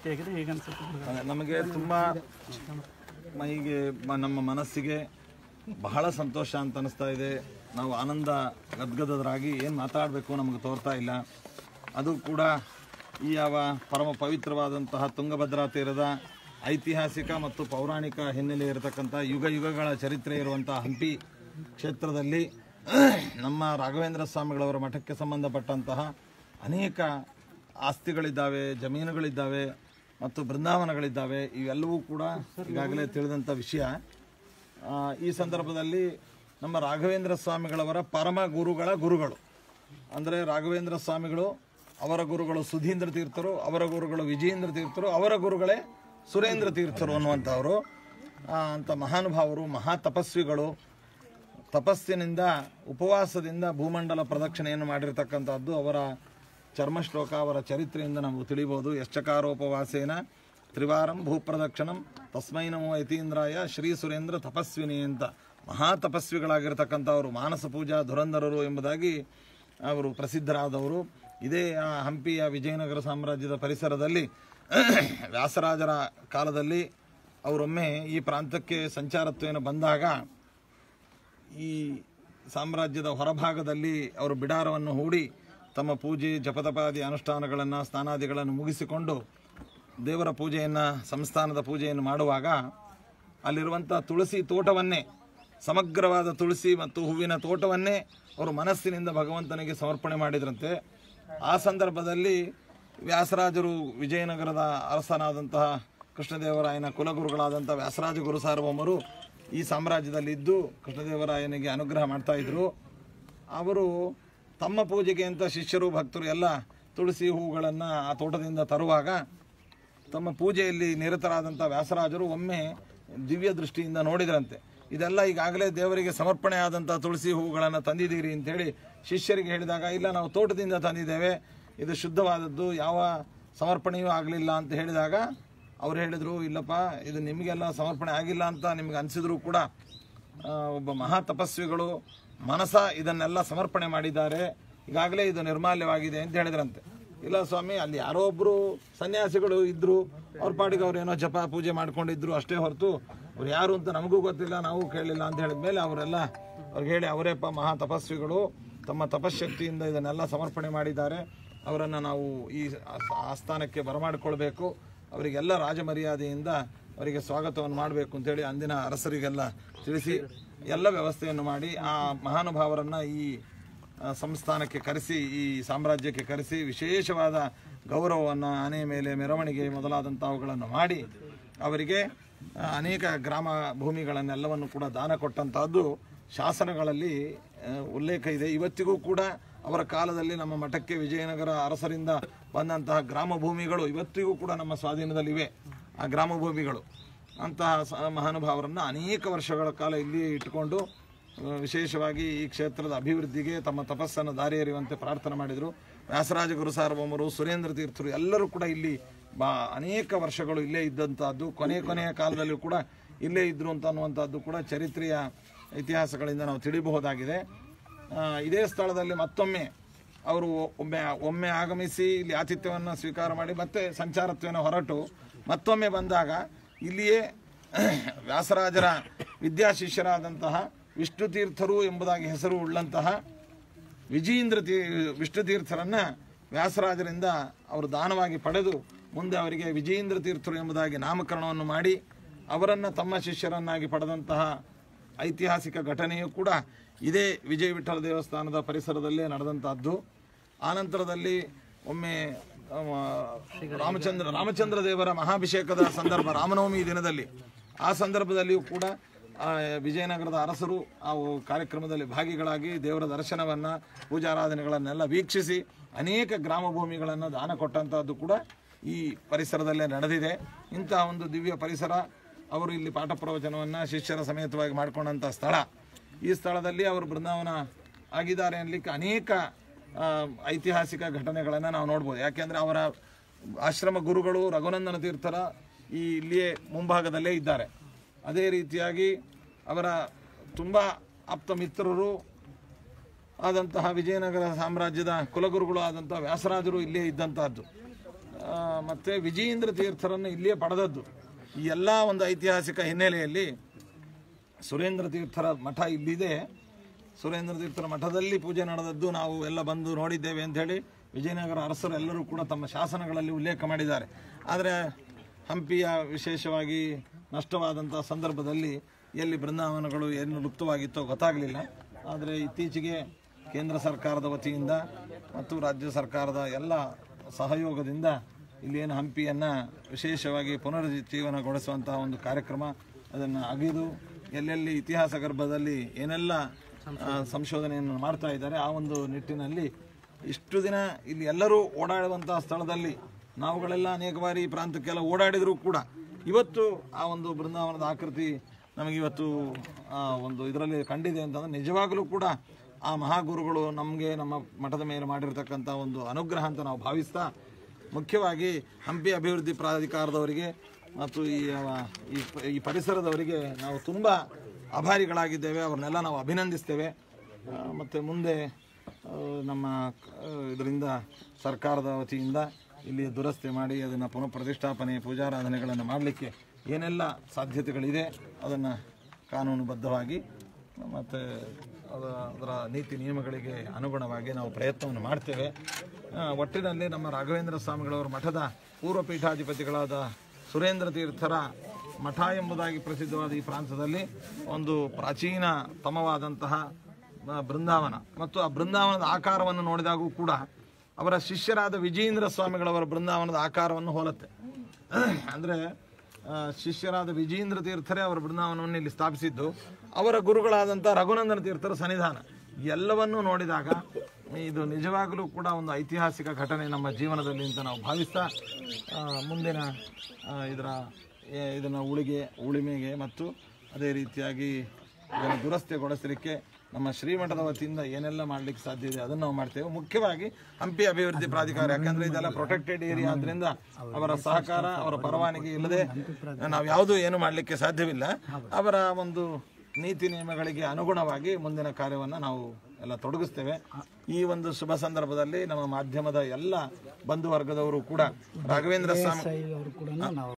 ಹೇಗಿದೆ ಹೇಗೆ ಅನ್ಸುತ್ತೆ ಅದೇ, ನಮಗೆ ತುಂಬ ಮೈಗೆ ಮ- ನಮ್ಮ ಮನಸ್ಸಿಗೆ ಬಹಳ ಸಂತೋಷ ಅಂತ ಅನಿಸ್ತಾ ಇದೆ ನಾವು ಆನಂದ ಗದ್ಗದರಾಗಿ ಏನು ಮಾತಾಡಬೇಕು ನಮಗೆ ತೋರ್ತಾ ಇಲ್ಲ ಅದು ಕೂಡ ಈ ಯಾವ ಪರಮ ಪವಿತ್ರವಾದಂತಹ ತುಂಗಭದ್ರಾ ತೀರದ ಐತಿಹಾಸಿಕ ಮತ್ತು ಪೌರಾಣಿಕ ಹಿನ್ನೆಲೆ ಇರತಕ್ಕಂಥ ಯುಗ ಯುಗಗಳ ಚರಿತ್ರೆ ಇರುವಂತಹ ಹಂಪಿ ಕ್ಷೇತ್ರದಲ್ಲಿ ನಮ್ಮ ರಾಘವೇಂದ್ರ ಸ್ವಾಮಿಗಳವರ ಮಠಕ್ಕೆ ಸಂಬಂಧಪಟ್ಟಂತಹ ಅನೇಕ ಆಸ್ತಿಗಳಿದ್ದಾವೆ ಜಮೀನುಗಳಿದ್ದಾವೆ ಮತ್ತು ಬೃಂದಾವನಗಳಿದ್ದಾವೆ ಇವೆಲ್ಲವೂ ಕೂಡ ಈಗಾಗಲೇ ತಿಳಿದಂಥ ವಿಷಯ ಆ, ಈ ಸಂದರ್ಭದಲ್ಲಿ ನಮ್ಮ ರಾಘವೇಂದ್ರ ಸ್ವಾಮಿಗಳವರ ಪರಮ ಗುರುಗಳ ಗುರುಗಳು ಅಂದರೆ ರಾಘವೇಂದ್ರ ಸ್ವಾಮಿಗಳು ಅವರ ಗುರುಗಳು ಸುಧೀಂದ್ರ ತೀರ್ಥರು ಅವರ ಗುರುಗಳು ವಿಜಯೇಂದ್ರ ತೀರ್ಥರು ಅವರ ಗುರುಗಳೇ ಸುರೇಂದ್ರ ತೀರ್ಥರು ಅನ್ನುವಂಥವರು ಆ, ಅಂಥ ಮಹಾನುಭಾವರು ಮಹಾ ತಪಸ್ವಿಗಳು ತಪಸ್ಸಿನಿಂದ ಉಪವಾಸದಿಂದ ಭೂಮಂಡಲ ಪ್ರದಕ್ಷಿಣೆಯನ್ನು ಮಾಡಿರ್ತಕ್ಕಂಥದ್ದು ಅವರ ಚರ್ಮಶ್ಲೋಕ ಅವರ ಚರಿತ್ರೆಯಿಂದ ನಾವು ತಿಳಿಬೋದು ಯಶ್ಚಕಾರೋಪವಾಸೇನ ತ್ರಿವಾರಂ ಭೂಪ್ರದಕ್ಷಿಣಂ ತಸ್ಮೈ ನಮೋ ಯತೀಂದ್ರಾಯ ಶ್ರೀ ಸುರೇಂದ್ರ ತಪಸ್ವಿನಿ ಅಂತ ಮಹಾ ತಪಸ್ವಿಗಳಾಗಿರ್ತಕ್ಕಂಥವರು ಮಾನಸ ಪೂಜಾ ಧುರಂಧರರು ಎಂಬುದಾಗಿ ಅವರು ಪ್ರಸಿದ್ಧರಾದವರು ಇದೇ ಆ ಹಂಪಿಯ ವಿಜಯನಗರ ಸಾಮ್ರಾಜ್ಯದ ಪರಿಸರದಲ್ಲಿ ವ್ಯಾಸರಾಜರ ಕಾಲದಲ್ಲಿ ಅವರೊಮ್ಮೆ ಈ ಪ್ರಾಂತಕ್ಕೆ ಸಂಚಾರತ್ವೇನ ಬಂದಾಗ ಈ ಸಾಮ್ರಾಜ್ಯದ ಹೊರಭಾಗದಲ್ಲಿ ಅವರು ಬಿಡಾರವನ್ನು ಹೂಡಿ ತಮ್ಮ ಪೂಜೆ ಜಪತಪಾದಿ ಅನುಷ್ಠಾನಗಳನ್ನು ಸ್ನಾನಾದಿಗಳನ್ನು ಮುಗಿಸಿಕೊಂಡು ದೇವರ ಪೂಜೆಯನ್ನು ಸಂಸ್ಥಾನದ ಪೂಜೆಯನ್ನು ಮಾಡುವಾಗ ಅಲ್ಲಿರುವಂಥ ತುಳಸಿ ತೋಟವನ್ನೇ ಸಮಗ್ರವಾದ ತುಳಸಿ ಮತ್ತು ಹೂವಿನ ತೋಟವನ್ನೇ ಅವರು ಮನಸ್ಸಿನಿಂದ ಭಗವಂತನಿಗೆ ಸಮರ್ಪಣೆ ಮಾಡಿದ್ರಂತೆ ಆ ಸಂದರ್ಭದಲ್ಲಿ ವ್ಯಾಸರಾಜರು ವಿಜಯನಗರದ ಅರಸನಾದಂತಹ ಕೃಷ್ಣದೇವರಾಯನ ಕುಲಗುರುಗಳಾದಂಥ ವ್ಯಾಸರಾಜ ಗುರು ಸಾರ್ವಭೌಮರು ಈ ಸಾಮ್ರಾಜ್ಯದಲ್ಲಿ ಇದ್ದು ಕೃಷ್ಣದೇವರಾಯನಿಗೆ ಅನುಗ್ರಹ ಮಾಡ್ತಾ ಇದ್ರು ಅವರು ತಮ್ಮ ಪೂಜೆಗೆ ಅಂತ ಶಿಷ್ಯರು ಭಕ್ತರು ಎಲ್ಲ ತುಳಸಿ ಹೂಗಳನ್ನು ಆ ತೋಟದಿಂದ ತರುವಾಗ ತಮ್ಮ ಪೂಜೆಯಲ್ಲಿ ನಿರತರಾದಂಥ ವ್ಯಾಸರಾಜರು ಒಮ್ಮೆ ದಿವ್ಯ ದೃಷ್ಟಿಯಿಂದ ನೋಡಿದ್ರಂತೆ ಇದೆಲ್ಲ ಈಗಾಗಲೇ ದೇವರಿಗೆ ಸಮರ್ಪಣೆ ಆದಂಥ ತುಳಸಿ ಹೂಗಳನ್ನು ತಂದಿದ್ದೀರಿ ಅಂತೇಳಿ ಶಿಷ್ಯರಿಗೆ ಹೇಳಿದಾಗ ಇಲ್ಲ ನಾವು ತೋಟದಿಂದ ತಂದಿದ್ದೇವೆ ಇದು ಶುದ್ಧವಾದದ್ದು ಯಾವ ಸಮರ್ಪಣೆಯೂ ಆಗಲಿಲ್ಲ ಅಂತ ಹೇಳಿದಾಗ ಅವ್ರು ಹೇಳಿದರು ಇಲ್ಲಪ್ಪ ಇದು ನಿಮಗೆಲ್ಲ ಸಮರ್ಪಣೆ ಆಗಿಲ್ಲ ಅಂತ ನಿಮ್ಗೆ ಅನಿಸಿದ್ರು ಕೂಡ ಆ, ಒಬ್ಬ ಮಹಾ ತಪಸ್ವಿಗಳು ಮನಸ ಇದನ್ನೆಲ್ಲ ಸಮರ್ಪಣೆ ಮಾಡಿದ್ದಾರೆ ಈಗಾಗಲೇ ಇದು ನಿರ್ಮಾಲ್ಯವಾಗಿದೆ ಅಂತ ಹೇಳಿದ್ರಂತೆ ಇಲ್ಲ ಸ್ವಾಮಿ ಅಲ್ಲಿ ಯಾರೋ ಒಬ್ರು ಸನ್ಯಾಸಿಗಳು ಇದ್ರು ಅವ್ರ ಪಾಡಿಗೆ ಅವ್ರು ಏನೋ ಜಪ ಪೂಜೆ ಮಾಡ್ಕೊಂಡಿದ್ರು ಅಷ್ಟೇ ಹೊರತು ಅವ್ರು ಯಾರು ಅಂತ ನಮಗೂ ಗೊತ್ತಿಲ್ಲ ನಾವು ಕೇಳಿಲ್ಲ ಅಂತ ಹೇಳಿದ್ಮೇಲೆ ಅವರೆಲ್ಲ ಅವ್ರಿಗೆ ಹೇಳಿ ಅವರೇಪ್ಪ ಮಹಾ ತಪಸ್ವಿಗಳು ತಮ್ಮ ತಪಶಕ್ತಿಯಿಂದ ಇದನ್ನೆಲ್ಲ ಸಮರ್ಪಣೆ ಮಾಡಿದ್ದಾರೆ ಅವರನ್ನು ನಾವು ಈ ಆ- ಆಸ್ಥಾನಕ್ಕೆ ಬರಮಾಡಿಕೊಳ್ಬೇಕು ಅವರಿಗೆಲ್ಲ ರಾಜಮರ್ಯಾದೆಯಿಂದ ಅವರಿಗೆ ಸ್ವಾಗತವನ್ನು ಮಾಡಬೇಕು ಅಂತೇಳಿ ಅಂದಿನ ಅರಸರಿಗೆಲ್ಲ ತಿಳಿಸಿ ಎಲ್ಲ ವ್ಯವಸ್ಥೆಯನ್ನು ಮಾಡಿ ಆ ಮಹಾನುಭಾವರನ್ನು ಈ ಆ, ಸಂಸ್ಥಾನಕ್ಕೆ ಕರೆಸಿ ಈ ಸಾಮ್ರಾಜ್ಯಕ್ಕೆ ಕರೆಸಿ ವಿಶೇಷವಾದ ಗೌರವವನ್ನು ಆನೆ ಮೇಲೆ ಮೆರವಣಿಗೆ ಮೊದಲಾದಂಥವುಗಳನ್ನು ಮಾಡಿ ಅವರಿಗೆ ಆ, ಅನೇಕ ಗ್ರಾಮ ಭೂಮಿಗಳನ್ನೆಲ್ಲವನ್ನು ಕೂಡ ದಾನ ಕೊಟ್ಟಂತಹದ್ದು ಶಾಸನಗಳಲ್ಲಿ ಆ, ಉಲ್ಲೇಖ ಇದೆ ಇವತ್ತಿಗೂ ಕೂಡ ಅವರ ಕಾಲದಲ್ಲಿ ನಮ್ಮ ಮಠಕ್ಕೆ ವಿಜಯನಗರ ಅರಸರಿಂದ ಬಂದಂತಹ ಗ್ರಾಮ ಭೂಮಿಗಳು ಇವತ್ತಿಗೂ ಕೂಡ ನಮ್ಮ ಸ್ವಾಧೀನದಲ್ಲಿವೆ ಆ ಗ್ರಾಮ ಭೂಮಿಗಳು ಅಂತಹ ಸ- ಮಹಾನುಭಾವರನ್ನು ಅನೇಕ ವರ್ಷಗಳ ಕಾಲ ಇಲ್ಲಿಯೇ ಇಟ್ಟುಕೊಂಡು ಆ, ವಿಶೇಷವಾಗಿ ಈ ಕ್ಷೇತ್ರದ ಅಭಿವೃದ್ಧಿಗೆ ತಮ್ಮ ತಪಸ್ಸನ್ನು ದಾರಿ ಎರೆಯುವಂತೆ ಪ್ರಾರ್ಥನೆ ಮಾಡಿದರು ವ್ಯಾಸರಾಜ ಗುರು ಸಾರ್ವಭೌಮರು ಸುರೇಂದ್ರ ತೀರ್ಥರು ಎಲ್ಲರೂ ಕೂಡ ಇಲ್ಲಿ ಬಾ ಅನೇಕ ವರ್ಷಗಳು ಇಲ್ಲೇ ಇದ್ದಂಥದ್ದು ಕೊನೆ ಕೊನೆಯ ಕಾಲದಲ್ಲೂ ಕೂಡ ಇಲ್ಲೇ ಇದ್ರು ಅಂತ ಅನ್ನುವಂಥದ್ದು ಕೂಡ ಚರಿತ್ರೆಯ ಇತಿಹಾಸಗಳಿಂದ ನಾವು ತಿಳಿಬಹುದಾಗಿದೆ ಆ, ಇದೇ ಸ್ಥಳದಲ್ಲಿ ಮತ್ತೊಮ್ಮೆ ಅವರು ಒಮ್ಮೆ ಒಮ್ಮೆ ಆಗಮಿಸಿ ಇಲ್ಲಿ ಆತಿಥ್ಯವನ್ನು ಸ್ವೀಕಾರ ಮಾಡಿ ಮತ್ತೆ ಸಂಚಾರತ್ವೇನ ಹೊರಟು ಮತ್ತೊಮ್ಮೆ ಬಂದಾಗ ಇಲ್ಲಿಯೇ ವ್ಯಾಸರಾಜರ ವಿದ್ಯಾಶಿಷ್ಯರಾದಂತಹ ವಿಷ್ಣು ತೀರ್ಥರು ಎಂಬುದಾಗಿ ಹೆಸರು ಉಳ್ಳಂತಹ ವಿಜಯೇಂದ್ರ ತೀ ವಿಷ್ಣು ತೀರ್ಥರನ್ನ ವ್ಯಾಸರಾಜರಿಂದ ಅವರು ದಾನವಾಗಿ ಪಡೆದು ಮುಂದೆ ಅವರಿಗೆ ವಿಜಯೇಂದ್ರ ತೀರ್ಥರು ಎಂಬುದಾಗಿ ನಾಮಕರಣವನ್ನು ಮಾಡಿ ಅವರನ್ನು ತಮ್ಮ ಶಿಷ್ಯರನ್ನಾಗಿ ಪಡೆದಂತಹ ಐತಿಹಾಸಿಕ ಘಟನೆಯು ಕೂಡ ಇದೇ ವಿಜಯ ವಿಠಲ ದೇವಸ್ಥಾನದ ಪರಿಸರದಲ್ಲೇ ನಡೆದಂತಹದ್ದು ಆನಂತರದಲ್ಲಿ ಒಮ್ಮೆ ಅವ, ರಾಮಚಂದ್ರ ರಾಮಚಂದ್ರ ದೇವರ ಮಹಾಭಿಷೇಕದ ಸಂದರ್ಭ ರಾಮನವಮಿ ದಿನದಲ್ಲಿ ಆ ಸಂದರ್ಭದಲ್ಲಿಯೂ ಕೂಡ ಆ, ವಿಜಯನಗರದ ಅರಸರು ಆ ಕಾರ್ಯಕ್ರಮದಲ್ಲಿ ಭಾಗಿಗಳಾಗಿ ದೇವರ ದರ್ಶನವನ್ನು ಪೂಜಾರಾಧನೆಗಳನ್ನೆಲ್ಲ ವೀಕ್ಷಿಸಿ ಅನೇಕ ಗ್ರಾಮ ಭೂಮಿಗಳನ್ನು ದಾನ ಕೊಟ್ಟಂತಹದ್ದು ಕೂಡ ಈ ಪರಿಸರದಲ್ಲೇ ನಡೆದಿದೆ ಇಂತಹ ಒಂದು ದಿವ್ಯ ಪರಿಸರ ಅವರು ಇಲ್ಲಿ ಪಾಠ ಪ್ರವಚನವನ್ನು ಶಿಷ್ಯರ ಸಮೇತವಾಗಿ ಮಾಡಿಕೊಂಡಂಥ ಸ್ಥಳ ಈ ಸ್ಥಳದಲ್ಲಿ ಅವರು ಬೃಂದಾವನ ಆಗಿದ್ದಾರೆ ಅನ್ನಲಿಕ್ಕೆ ಅನೇಕ ಆ, ಐತಿಹಾಸಿಕ ಘಟನೆಗಳನ್ನು ನಾವು ನೋಡ್ಬೋದು ಯಾಕೆಂದರೆ ಅವರ ಆಶ್ರಮ ಗುರುಗಳು ರಘುನಂದನ ತೀರ್ಥರ ಈ ಇಲ್ಲಿಯೇ ಮುಂಭಾಗದಲ್ಲೇ ಇದ್ದಾರೆ ಅದೇ ರೀತಿಯಾಗಿ ಅವರ ತುಂಬ ಆಪ್ತ ಮಿತ್ರರು ಆದಂತಹ ವಿಜಯನಗರ ಸಾಮ್ರಾಜ್ಯದ ಕುಲಗುರುಗಳು ಆದಂತಹ ವ್ಯಾಸರಾಜರು ಇಲ್ಲೇ ಇದ್ದಂತಹದ್ದು ಆ, ಮತ್ತೆ ವಿಜಯೇಂದ್ರ ತೀರ್ಥರನ್ನು ಇಲ್ಲಿಯೇ ಪಡೆದದ್ದು ಈ ಎಲ್ಲ ಒಂದು ಐತಿಹಾಸಿಕ ಹಿನ್ನೆಲೆಯಲ್ಲಿ ಸುರೇಂದ್ರ ತೀರ್ಥರ ಮಠ ಇಲ್ಲಿದೆ ಸುರೇಂದ್ರ ತೀರ್ಥರ ಮಠದಲ್ಲಿ ಪೂಜೆ ನಡೆದದ್ದು ನಾವು ಎಲ್ಲ ಬಂದು ನೋಡಿದ್ದೇವೆ ಅಂತ ಹೇಳಿ ವಿಜಯನಗರ ಅರಸರು ಎಲ್ಲರೂ ಕೂಡ ತಮ್ಮ ಶಾಸನಗಳಲ್ಲಿ ಉಲ್ಲೇಖ ಮಾಡಿದ್ದಾರೆ ಆದರೆ ಹಂಪಿಯ ವಿಶೇಷವಾಗಿ ನಷ್ಟವಾದಂಥ ಸಂದರ್ಭದಲ್ಲಿ ಎಲ್ಲಿ ಬೃಂದಾವನಗಳು ಏನು ಲುಪ್ತವಾಗಿತ್ತೋ ಗೊತ್ತಾಗಲಿಲ್ಲ ಆದರೆ ಇತ್ತೀಚೆಗೆ ಕೇಂದ್ರ ಸರ್ಕಾರದ ವತಿಯಿಂದ ಮತ್ತು ರಾಜ್ಯ ಸರ್ಕಾರದ ಎಲ್ಲ ಸಹಯೋಗದಿಂದ ಇಲ್ಲಿ ಏನು ಹಂಪಿಯನ್ನು ವಿಶೇಷವಾಗಿ ಪುನರುಜ್ಜೀವನಗೊಳಿಸುವಂತಹ ಒಂದು ಕಾರ್ಯಕ್ರಮ ಅದನ್ನು ಅಗಿದು ಎಲ್ಲೆಲ್ಲಿ ಇತಿಹಾಸ ಗರ್ಭದಲ್ಲಿ ಏನೆಲ್ಲ ಆ, ಸಂಶೋಧನೆಯನ್ನು ಮಾಡ್ತಾ ಇದ್ದಾರೆ ಆ ಒಂದು ನಿಟ್ಟಿನಲ್ಲಿ ಇಷ್ಟು ದಿನ ಇಲ್ಲಿ ಎಲ್ಲರೂ ಓಡಾಡುವಂತಹ ಸ್ಥಳದಲ್ಲಿ ನಾವುಗಳೆಲ್ಲ ಅನೇಕ ಬಾರಿ ಈ ಪ್ರಾಂತಕ್ಕೆಲ್ಲ ಓಡಾಡಿದರೂ ಕೂಡ ಇವತ್ತು ಆ ಒಂದು ಬೃಂದಾವನದ ಆಕೃತಿ ನಮಗೆ ಇವತ್ತು ಆ ಒಂದು ಇದರಲ್ಲಿ ಕಂಡಿದೆ ಅಂತಂದ್ರೆ ನಿಜವಾಗಲೂ ಕೂಡ ಆ ಮಹಾಗುರುಗಳು ನಮಗೆ ನಮ್ಮ ಮಠದ ಮೇಲೆ ಮಾಡಿರ್ತಕ್ಕಂಥ ಒಂದು ಅನುಗ್ರಹ ಅಂತ ನಾವು ಭಾವಿಸ್ತಾ ಮುಖ್ಯವಾಗಿ ಹಂಪಿ ಅಭಿವೃದ್ಧಿ ಪ್ರಾಧಿಕಾರದವರಿಗೆ ಮತ್ತು ಈ ಅವ- ಈ ಪ- ಈ ಪರಿಸರದವರಿಗೆ ನಾವು ತುಂಬ ಆಭಾರಿಗಳಾಗಿದ್ದೇವೆ ಅವ್ರನ್ನೆಲ್ಲ ನಾವು ಅಭಿನಂದಿಸ್ತೇವೆ ಆ, ಮತ್ತು ಮುಂದೆ ಆ, ನಮ್ಮ ಇದರಿಂದ ಸರ್ಕಾರದ ವತಿಯಿಂದ ಇಲ್ಲಿ ದುರಸ್ತಿ ಮಾಡಿ ಅದನ್ನು ಪುನಃ ಪ್ರತಿಷ್ಠಾಪನೆ ಪೂಜಾರಾಧನೆಗಳನ್ನು ಮಾಡಲಿಕ್ಕೆ ಏನೆಲ್ಲ ಸಾಧ್ಯತೆಗಳಿದೆ ಅದನ್ನು ಕಾನೂನುಬದ್ಧವಾಗಿ ಮತ್ತು ಅದ ಅದರ ನೀತಿ ನಿಯಮಗಳಿಗೆ ಅನುಗುಣವಾಗಿ ನಾವು ಪ್ರಯತ್ನವನ್ನು ಮಾಡ್ತೇವೆ ಆ, ಒಟ್ಟಿನಲ್ಲಿ ನಮ್ಮ ರಾಘವೇಂದ್ರ ಸ್ವಾಮಿಗಳವರ ಮಠದ ಪೂರ್ವ ಪೀಠಾಧಿಪತಿಗಳಾದ ಸುರೇಂದ್ರ ತೀರ್ಥರ ಮಠ ಎಂಬುದಾಗಿ ಪ್ರಸಿದ್ಧವಾದ ಈ ಪ್ರಾಂತದಲ್ಲಿ ಒಂದು ಪ್ರಾಚೀನ ತಮವಾದಂತಹ ಆ, ಬೃಂದಾವನ ಮತ್ತು ಆ ಬೃಂದಾವನದ ಆಕಾರವನ್ನು ನೋಡಿದಾಗೂ ಕೂಡ ಅವರ ಶಿಷ್ಯರಾದ ವಿಜೇಂದ್ರ ಸ್ವಾಮಿಗಳವರ ಬೃಂದಾವನದ ಆಕಾರವನ್ನು ಹೋಲುತ್ತೆ ಅಂದರೆ ಶಿಷ್ಯರಾದ ವಿಜೇಂದ್ರ ತೀರ್ಥರೇ ಅವರ ಬೃಂದಾವನವನ್ನು ಇಲ್ಲಿ ಸ್ಥಾಪಿಸಿದ್ದು ಅವರ ಗುರುಗಳಾದಂಥ ರಘುನಂದನ ತೀರ್ಥರ ಸನ್ನಿಧಾನ ಎಲ್ಲವನ್ನೂ ನೋಡಿದಾಗ ಇದು ನಿಜವಾಗಲೂ ಕೂಡ ಒಂದು ಐತಿಹಾಸಿಕ ಘಟನೆ ನಮ್ಮ ಜೀವನದಲ್ಲಿ ಅಂತ ನಾವು ಭಾವಿಸ್ತಾ ಆ, ಮುಂದಿನ ಆ, ಇದರ ಏ- ಇದನ್ನು ಉಳಿಗೆ ಉಳಿಮೆಗೆ ಮತ್ತು ಅದೇ ರೀತಿಯಾಗಿ ಇದನ್ನು ದುರಸ್ತಿಗೊಳಿಸಲಿಕ್ಕೆ ನಮ್ಮ ಶ್ರೀಮಠದ ವತಿಯಿಂದ ಏನೆಲ್ಲ ಮಾಡಲಿಕ್ಕೆ ಸಾಧ್ಯ ಇದೆ ಅದನ್ನು ನಾವು ಮಾಡ್ತೇವೆ ಮುಖ್ಯವಾಗಿ ಹಂಪಿ ಅಭಿವೃದ್ಧಿ ಪ್ರಾಧಿಕಾರ ಯಾಕಂದ್ರೆ ಇದೆಲ್ಲ ಪ್ರೊಟೆಕ್ಟೆಡ್ ಏರಿಯಾ ಆದ್ರಿಂದ ಅವರ ಸಹಕಾರ ಅವರ ಪರವಾನಗಿ ಇಲ್ಲದೆ ನಾವು ಯಾವುದೂ ಏನು ಮಾಡಲಿಕ್ಕೆ ಸಾಧ್ಯವಿಲ್ಲ ಅವರ ಒಂದು ನೀತಿ ನಿಯಮಗಳಿಗೆ ಅನುಗುಣವಾಗಿ ಮುಂದಿನ ಕಾರ್ಯವನ್ನು ನಾವು ಎಲ್ಲ ತೊಡಗಿಸ್ತೇವೆ ಈ ಒಂದು ಶುಭ ಸಂದರ್ಭದಲ್ಲಿ ನಮ್ಮ ಮಾಧ್ಯಮದ ಎಲ್ಲ ಬಂಧು ವರ್ಗದವರು ಕೂಡ ರಾಘವೇಂದ್ರ ಸ್ವಾಮಿ ಅವರು ಕೂಡ ನಾವು